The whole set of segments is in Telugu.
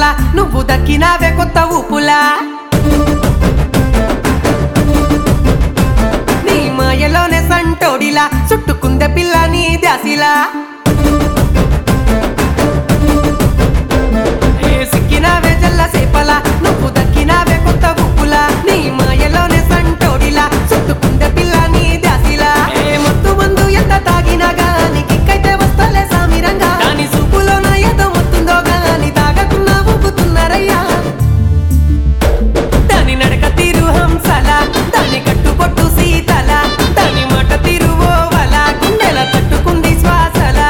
నువ్వు దక్కినావే కొత్త ఊపులా నీ మాయలోనే సంటోడిలా చుట్టుకుందే పిల్ల నీ దాసిలా ఏ సిక్కినావే జల్ల సేపలా నువ్వు దక్కినావే కొత్త ఊపులా నీ మాయలోనే సంటోడిలా చుట్టుకుందే పిల్ల నీ దాసిలా ఏ మొత్తు మందు ఎంత తాగినా గాని కిక్కైతే వస్తలే సామిరంగా దాని సూపులోన ఏదో మొత్తుందో గాని తాగకున్నా ఊపుతున్నారయ్యా దాని నడక తీరు హంసల దాని కట్టుబొట్టు సీతల దాని మాట తీరు ఓవల గుండెల తట్టుకుంది శ్వాసల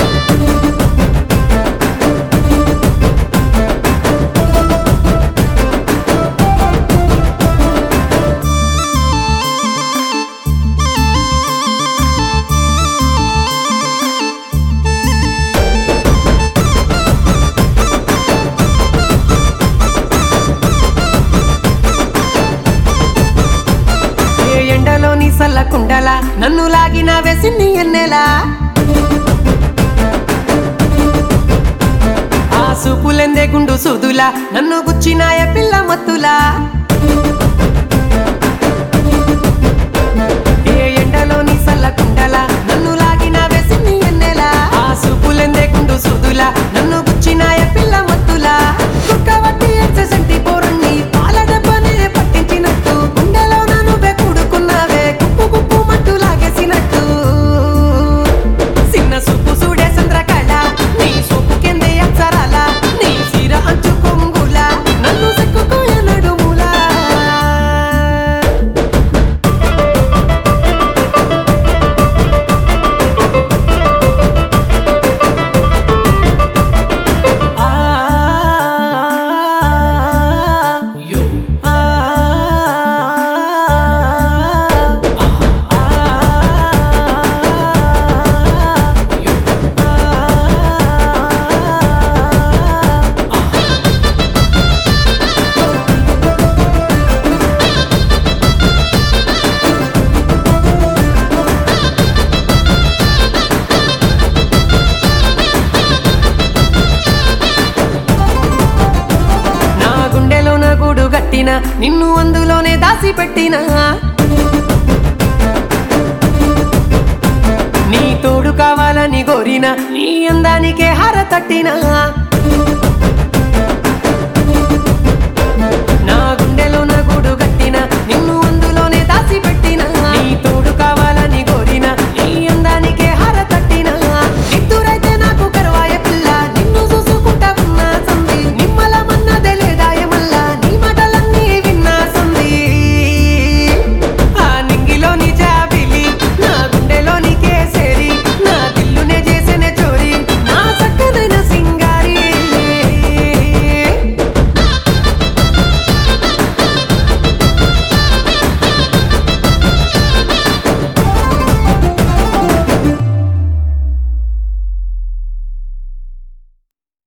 ఏ ఎండలోని సల్లకుండల నన్ను లాగిన వెసిన్ని ఎన్నెలా ఆ సూపులెందే గుండు సూదులా నన్ను గుచ్చినాయ పిల్ల మత్తులా ఏ ఎండలోని సల్లకుండల నన్ను లాగిన వెసిన్ని ఎన్నెలా ఆ సూపులెందే గుండు సూదులా నన్ను గుచ్చినాయ పిల్ల మత్తులా కుక్కవట్టి ఎచ్చసంటి పోరన్ని పాల డబ్బనే పట్టించినట్టు గుండెలో నువ్వే కూడుకున్నావే కుప్పు కుప్పు మట్టు లాగేసినట్టు చిన్న సూపు చూడే చంద్రకళ నీ సూపు కిందే అక్షరాల నీ చీర అంచు కొంగుల నన్ను సెక్కుకోయ నడుములా ఆ యో ఆ నా గుండెలోన గూడు గట్టిన నిన్ను అందులోనే దాసి పెట్టిన నీ తోడు కావాలని కోరిన నీ అందానికే హార తట్టిన